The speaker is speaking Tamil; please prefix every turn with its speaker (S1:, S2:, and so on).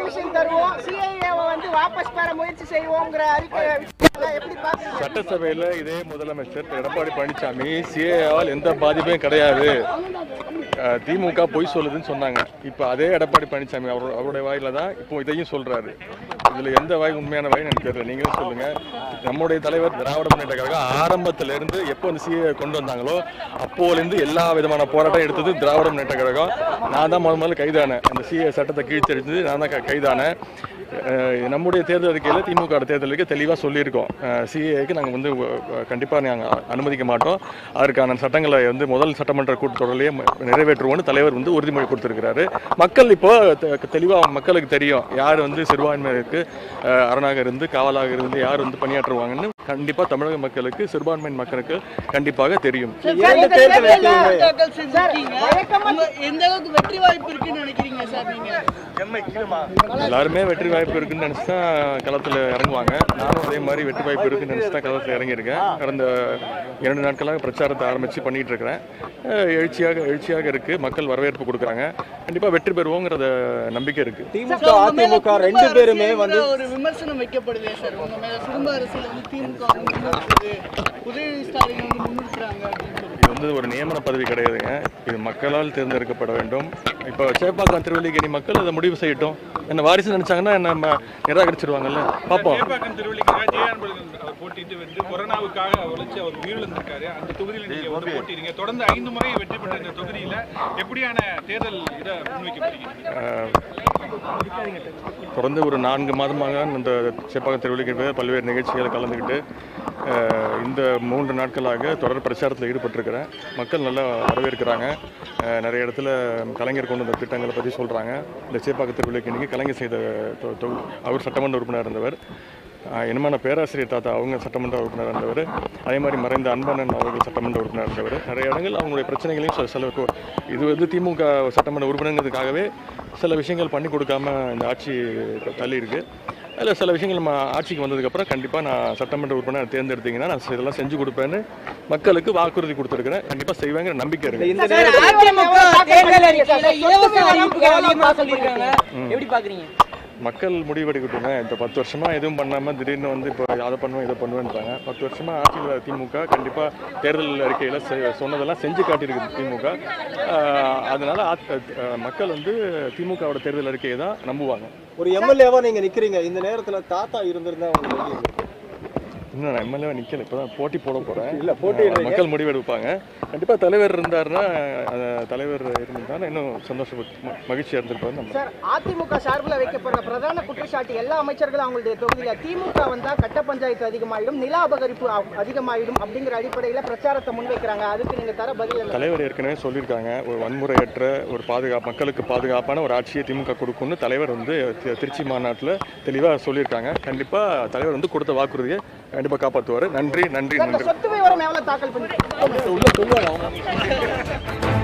S1: பெர்மிஷன் தருவோம் சிஐஏவை வந்து வாபஸ் பெற முயற்சி செய்வோங்கிற அறிக்கை எப்படி பாக்குறீங்க
S2: சட்டசபையில் இதே முதலமைச்சர் திரு எடப்பாடி பழனிசாமி சிஏஆல் எந்த பாதிப்பும் கிடையாது அஹ், திமுக பொய் சொல்லுதுன்னு சொன்னாங்க இப்போ அதே எடப்பாடி பழனிசாமி அவரோட அவருடைய வாயில தான் இப்போ இதையும் சொல்றாரு இதுல எந்த வாய் உண்மையான வாய் எனக்கு தெரியல நீங்களும் சொல்லுங்க நம்முடைய தலைவர் திராவிட முன்னேற்ற கழகம் ஆரம்பத்துல இருந்து எப்போ அந்த சிஏ கொண்டு வந்தாங்களோ அப்போலேருந்து எல்லா விதமான போராட்டம் எடுத்தது திராவிட முன்னேற்ற கழகம் நான் தான் முதல் முதல்ல கைதானேன் அந்த சிஏ சட்டத்தை கீழ்த்தெடுத்தது நான் தான் க- கைதானேன் அஹ் நம்முடைய தேர்தல் அறிக்கையில் திமுக தேர்தலுக்கு தெளிவாக சொல்லியிருக்கோம் சிஏக்கு நாங்கள் வந்து கண்டிப்பாக நாங்கள் அனுமதிக்க மாட்டோம் அதற்கான சட்டங்களை வந்து முதல் சட்டமன்ற கூட்டத்தொடரிலேயே ம- நிறைவேற்றுவோம்னு தலைவர் வந்து உறுதிமொழி கொடுத்துருக்கிறாரு மக்கள் இப்போ தெளிவாக மக்களுக்கு தெரியும் யார் வந்து சிறுபான்மையினருக்கு அஹ், அரணாக இருந்து காவலாக இருந்து யார் வந்து பணியாற்றுவாங்கன்னு கண்டிப்பாக தமிழக மக்களுக்கு சிறுபான்மையின் மக்களுக்கு கண்டிப்பாக தெரியும்
S3: இரண்டு தேர்தல் அறிக்கைகளை
S4: தாக்கல் செஞ்சிருக்கீங்க உங்க எந்த அளவுக்கு வெற்றி வாய்ப்பு இருக்குன்னு நினைக்கிறீங்க சார் நீங்க
S2: எல்லாருமே வெற்றி வாய்ப்பு இருக்குன்னு நினச்சி தான் களத்தில் இறங்குவாங்க நானும் அதே மாதிரி வெற்றி வாய்ப்பு இருக்குன்னு நினச்சி தான் களத்தில் இறங்கியிருக்கேன் கடந்த இரண்டு நாட்களாக பிரச்சாரத்தை ஆரம்பித்து பண்ணிட்டு இருக்கிறேன் அஹ் எழுச்சியாக எழுச்சியாக இருக்குது மக்கள் வரவேற்பு கொடுக்குறாங்க கண்டிப்பாக வெற்றி பெறுவோங்கிறத நம்பிக்கை இருக்குது
S3: திமுக அதிமுக ரெண்டு பேருமே வந்து
S4: ஒரு விமர்சனம் வைக்கப்படுது சார் உங்க மேல குடும்ப அரசியல் வந்து திமுக வந்து முன்னெடுக்குது உதயநிதி ஸ்டாலின் வந்து முன்னிறுத்துறாங்க அப்படின்னு சொல்லி
S2: இது வந்து ஒரு நியமன பதவி கிடையாதுங்க இது மக்களால் தேர்ந்தெடுக்கப்பட வேண்டும் இப்போ சேப்பாக்கம் திருவல்லிக்கேணி மக்கள் அதை முடிவு செய்யட்டும் என்ன வாரிசு நினைச்சாங்கன்னா நம்ம நிராகரிச்சிருவாங்கல்ல பார்ப்போம்
S5: சேப்பாக்கம் திருவள்ளிக்காக ஜெயான்பழகன் அவர் போட்டிட்டு வந்து கொரோனாவுக்காக உழைச்சு அவர் உயிரிழந்திருக்காரு அந்த தொகுதியில் நீங்க வந்து போட்டிடுங்க தொடர்ந்து ஐந்து முறை வெற்றி பெற்ற இந்த தொகுதியில எப்படியான தேர்தல் இதை முன்வைக்க போறீங்க
S2: அஹ், தொடர்ந்து ஒரு நான்கு மாதமாக இந்த சேப்பாக்கம் திருவள்ளிக்கேணி பல்வேறு நிகழ்ச்சிகளை கலந்துக்கிட்டு அஹ், இந்த மூன்று நாட்களாக தொடர் பிரச்சாரத்தில் ஈடுபட்டிருக்கிறேன் மக்கள் நல்லா வரவேற்கிறாங்க அஹ், நிறைய இடத்துல கலைஞர் கொண்டு வந்த திட்டங்களை பற்றி சொல்கிறாங்க இந்த சேப்பாக்கம் திருவள்ளிக்கேணிக்கு கலைஞர் செய்த தொ- தொ- அவர் சட்டமன்ற உறுப்பினர் இருந்தவர் அஹ், இனமான பேராசிரியர் தாத்தா அவங்க சட்டமன்ற உறுப்பினர் இருந்தவர் அதே மாதிரி மறைந்த அன்பண்ணன் அவர்கள் சட்டமன்ற உறுப்பினர் இருந்தவர் நிறைய இடங்கள் அவங்களுடைய பிரச்சனைகளையும் சில சில கு- இது வந்து திமுக சட்டமன்ற உறுப்பினர்களுக்காகவே சில விஷயங்கள் பண்ணி கொடுக்காம இந்த ஆட்சி தள்ளி இருக்கு அதில் சில விஷயங்கள் நம்ம ஆட்சிக்கு வந்ததுக்கப்புறம் கண்டிப்பாக நான் சட்டமன்ற உறுப்பினர் தேர்ந்தெடுத்தீங்கன்னா நான் இதெல்லாம் செஞ்சு கொடுப்பேன்னு மக்களுக்கு வாக்குறுதி கொடுத்துருக்கிறேன் கண்டிப்பாக செய்வேங்கிற நம்பிக்கை இருக்கு
S3: இந்த
S1: சார்,
S3: நேரத்தில்
S1: அதிமுக தேர்தல் அறிக்கையில
S6: இலவச
S1: சொத்து
S6: அறிவிப்புகள்
S1: விவரம்
S6: அதிகமாக
S1: தாக்கல்
S6: சொல்லியிருக்காங்க
S1: பண்ணிருக்காங்க.
S6: எப்படி பாக்குறீங்க
S2: மக்கள் முடிவெடுக்கட்டுங்க இந்த பத்து வருஷமா எதுவும் பண்ணாம திடீர்னு வந்து இப்போ அதை பண்ணுவேன் இதை பண்ணுவேன்றாங்க பத்து வருஷமா ஆட்சியில் திமுக கண்டிப்பா தேர்தல் அறிக்கையில செ- சொன்னதெல்லாம் செஞ்சு காட்டியிருக்கு திமுக ஆஹ் அதனால ஆத்- அஹ் மக்கள் வந்து திமுகவோட தேர்தல் அறிக்கையை தான் நம்புவாங்க
S3: ஒரு எம்எல்ஏவா நீங்க நிக்கிறீங்க இந்த நேரத்துல தாத்தா இருந்திருந்தா உங்களுக்கு எப்படி இருந்திருக்கும்?
S2: இன்னும் நான் எம்எல்ஏ நிக்கல இப்பதான் போட்டி போட போறேன்
S3: இல்ல, போட்டியிடுறீங்க.
S2: ஆஹ் மக்கள் முடிவெடுப்பாங்க கண்டிப்பா தலைவர் இருந்தாருன்னா அஹ் தலைவர் இருந்தாருன்னா இன்னும் சந்தோஷப்பட்டு ம- மகிழ்ச்சியா இருந்திருப்பாரு நம்ம
S1: சார் அதிமுக சார்பில் வைக்கப்படுற பிரதான குற்றச்சாட்டு எல்லா அமைச்சர்களும் அவங்களுடைய தொகுதியில திமுக வந்தா கட்ட பஞ்சாயத்து அதிகமாயிடும் நில அபகரிப்பு அ- அதிகமாயிடும் அப்படிங்கிற அடிப்படையில பிரச்சாரத்தை முன்வைக்கிறாங்க அதுக்கு நீங்க தர பதில் என்ன
S2: தலைவர் ஏற்கனவே சொல்லியிருக்காங்க ஒரு வன்முறையற்ற ஒரு பாதுகாப்பு மக்களுக்கு பாதுகாப்பான ஒரு ஆட்சியை திமுக கொடுக்கும்னு தலைவர் வந்து தி- திருச்சி மாநாட்டில் தெளிவாக சொல்லியிருக்காங்க கண்டிப்பாக தலைவர் வந்து கொடுத்த வாக்குறுதியை கண்டிப்பாக காப்பாற்றுவார் நன்றி நன்றி
S1: சார், இந்த
S2: நன்றி
S1: சொத்து விவரம் எவ்வளவு தாக்கல் பண்ணி
S3: உள்ள சொல்லுவாங்க அவங்க